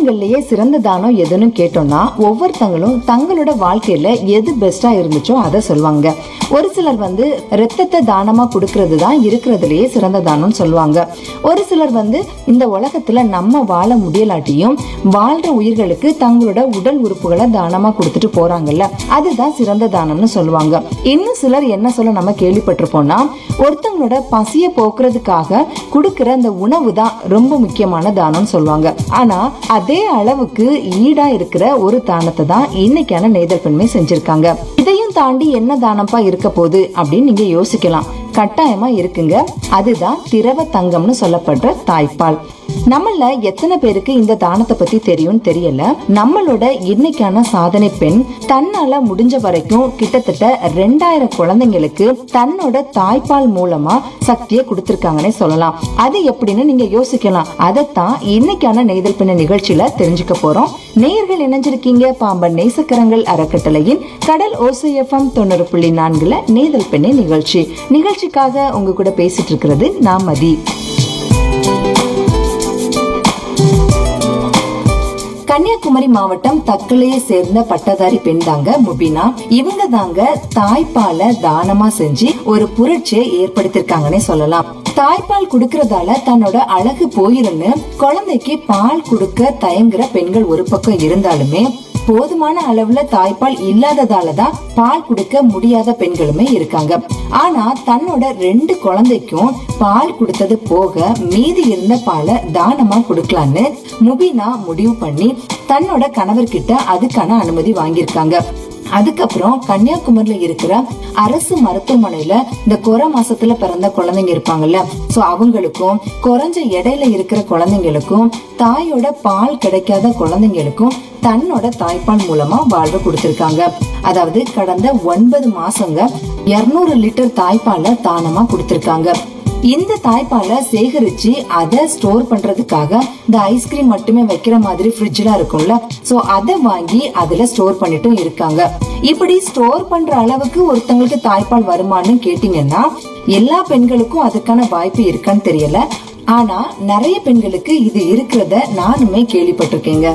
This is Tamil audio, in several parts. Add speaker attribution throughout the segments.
Speaker 1: தானங்கள்லயே சிறந்த தானம் எதுன்னு கேட்டோம்னா ஒவ்வொருத்தங்களும் தங்களோட வாழ்க்கையில எது பெஸ்டா இருந்துச்சோ அதை சொல்லுவாங்க ஒரு சிலர் வந்து ரத்தத்தை தானமா கொடுக்கறது தான் இருக்கிறதுலயே சிறந்த தானம் சொல்லுவாங்க ஒரு சிலர் வந்து இந்த உலகத்துல நம்ம வாழ முடியலாட்டியும் வாழ்ற உயிர்களுக்கு தங்களோட உடல் உறுப்புகளை தானமா கொடுத்துட்டு போறாங்கல்ல அதுதான் சிறந்த தானம்னு சொல்லுவாங்க இன்னும் சிலர் என்ன சொல்ல நம்ம கேள்விப்பட்டிருப்போம்னா ஒருத்தங்களோட பசிய போக்குறதுக்காக கொடுக்கிற அந்த உணவு தான் ரொம்ப முக்கியமான தானம்னு சொல்லுவாங்க ஆனா அதே அளவுக்கு ஈடா இருக்கிற ஒரு தானத்தை தான் இன்னைக்கான நெய்தல் பெண்மை செஞ்சிருக்காங்க இதையும் தாண்டி என்ன தானப்பா இருக்க போகுது அப்படின்னு நீங்க யோசிக்கலாம் கட்டாயமா இருக்குங்க அதுதான் திரவ தங்கம்னு சொல்லப்படுற தாய்ப்பால் நம்மள எத்தனை பேருக்கு இந்த தானத்தை பத்தி தெரியும்னு தெரியல நம்மளோட இன்னைக்கான சாதனை பெண் தன்னால முடிஞ்ச வரைக்கும் கிட்டத்தட்ட ரெண்டாயிரம் குழந்தைங்களுக்கு தன்னோட தாய்ப்பால் மூலமா சக்தியை கொடுத்திருக்காங்கன்னே சொல்லலாம் அது எப்படின்னு நீங்க யோசிக்கலாம் அதைத்தான் இன்னைக்கான நெய்தல் பெண்ண நிகழ்ச்சியில தெரிஞ்சுக்க போறோம் நேயர்கள் இணைஞ்சிருக்கீங்க பாம்பன் நேசக்கரங்கள் அறக்கட்டளையின் கடல் ஓசை எஃப்எம் தொண்ணூறு புள்ளி நான்குல நேதல் பெண்ணை நிகழ்ச்சி நிகழ்ச்சிக்காக உங்க கூட பேசிட்டு இருக்கிறது நான் மதி கன்னியாகுமரி மாவட்டம் தக்கலையை சேர்ந்த பட்டதாரி பெண் தாங்க முபினா இவங்க தாங்க தாய்ப்பாலை தானமா செஞ்சு ஒரு புரட்சியை ஏற்படுத்திருக்காங்கன்னே சொல்லலாம் தாய்ப்பால் குடுக்கறதால தன்னோட அழகு போயிருன்னு குழந்தைக்கு பால் கொடுக்க தயங்குற பெண்கள் ஒரு பக்கம் இருந்தாலுமே போதுமான அளவுல தாய்ப்பால் இல்லாததால தான் பால் கொடுக்க முடியாத பெண்களுமே இருக்காங்க ஆனா தன்னோட ரெண்டு குழந்தைக்கும் பால் கொடுத்தது போக மீதி இருந்த பாலை தானமா கொடுக்கலான்னு முபினா முடிவு பண்ணி தன்னோட கணவர்கிட்ட அதுக்கான அனுமதி வாங்கியிருக்காங்க அதுக்கப்புறம் கன்னியாகுமரியில இருக்கிற அரசு மருத்துவமனையில இந்த கொர மாசத்துல பிறந்த குழந்தைங்க இருப்பாங்கல்ல சோ அவங்களுக்கும் குறைஞ்ச எடையில இருக்கிற குழந்தைங்களுக்கும் தாயோட பால் கிடைக்காத குழந்தைங்களுக்கும் தன்னோட தாய்ப்பால் மூலமா வாழ்வு கொடுத்திருக்காங்க அதாவது கடந்த ஒன்பது மாசங்க இருநூறு லிட்டர் தாய்ப்பாலை தானமா கொடுத்திருக்காங்க இந்த தாய்ப்பாலை சேகரிச்சு அதை ஸ்டோர் பண்றதுக்காக இந்த ஐஸ்கிரீம் மட்டுமே வைக்கிற மாதிரி ஃப்ரிட்ஜ்லாம் இருக்கும்ல சோ அதை வாங்கி அதுல ஸ்டோர் பண்ணிட்டும் இருக்காங்க இப்படி ஸ்டோர் பண்ற அளவுக்கு ஒருத்தங்களுக்கு தாய்ப்பால் வருமானு கேட்டீங்கன்னா எல்லா பெண்களுக்கும் அதுக்கான வாய்ப்பு இருக்கான்னு தெரியல ஆனா நிறைய பெண்களுக்கு இது இருக்கிறத நானுமே கேள்விப்பட்டிருக்கேங்க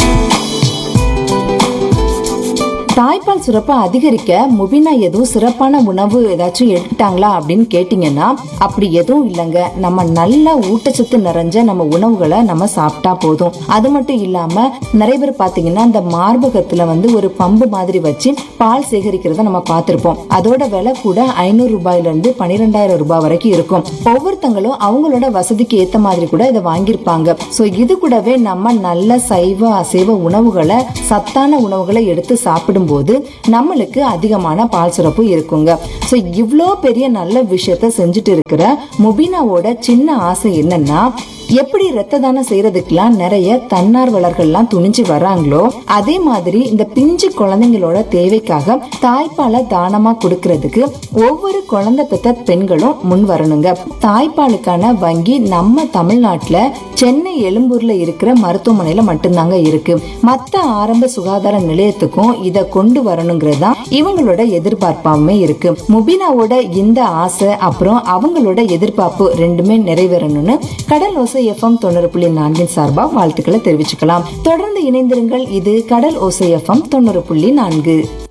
Speaker 1: தாய்ப்பால் சுரப்பை அதிகரிக்க முபினா எதுவும் சிறப்பான உணவு ஏதாச்சும் எடுத்துட்டாங்களா அப்படின்னு கேட்டீங்கன்னா அப்படி எதுவும் இல்லைங்க நம்ம நல்ல ஊட்டச்சத்து நிறைஞ்ச நம்ம உணவுகளை நம்ம சாப்பிட்டா போதும் அது மட்டும் இல்லாம நிறைய பேர் பாத்தீங்கன்னா இந்த மார்பகத்துல வந்து ஒரு பம்பு மாதிரி வச்சு பால் சேகரிக்கிறத நம்ம பார்த்திருப்போம் அதோட விலை கூட ஐநூறு ரூபாயில இருந்து பனிரெண்டாயிரம் ரூபாய் வரைக்கும் இருக்கும் ஒவ்வொருத்தங்களும் அவங்களோட வசதிக்கு ஏத்த மாதிரி கூட இதை வாங்கியிருப்பாங்க சோ இது கூடவே நம்ம நல்ல சைவ அசைவ உணவுகளை சத்தான உணவுகளை எடுத்து சாப்பிடும் போது நம்மளுக்கு அதிகமான பால் சுரப்பு இருக்குங்க சோ இவ்ளோ பெரிய நல்ல விஷயத்த செஞ்சுட்டு இருக்கிற முபினாவோட சின்ன ஆசை என்னன்னா எப்படி ரத்த தானம் செய்யறதுக்கெல்லாம் நிறைய தன்னார்வலர்கள்லாம் துணிஞ்சு வர்றாங்களோ அதே மாதிரி இந்த பிஞ்சு குழந்தைங்களோட தேவைக்காக தாய்ப்பாலை தானமா கொடுக்கறதுக்கு ஒவ்வொரு குழந்தை பெத்த பெண்களும் முன் வரணுங்க தாய்ப்பாலுக்கான வங்கி நம்ம தமிழ்நாட்டுல சென்னை எழும்பூர்ல இருக்கிற மருத்துவமனையில மட்டும்தாங்க இருக்கு மத்த ஆரம்ப சுகாதார நிலையத்துக்கும் இத கொண்டு வரணுங்கிறது தான் இவங்களோட எதிர்பார்ப்பாமே இருக்கு முபினாவோட இந்த ஆசை அப்புறம் அவங்களோட எதிர்பார்ப்பு ரெண்டுமே நிறைவேறணும்னு கடல் ஓசை எஃப்எம் தொண்ணூறு புள்ளி நான்கின் சார்பா வாழ்த்துக்களை தெரிவிச்சுக்கலாம் தொடர்ந்து இணைந்திருங்கள் இது கடல் ஓசை எஃப்எம் தொண்ணூறு புள்ளி நான்கு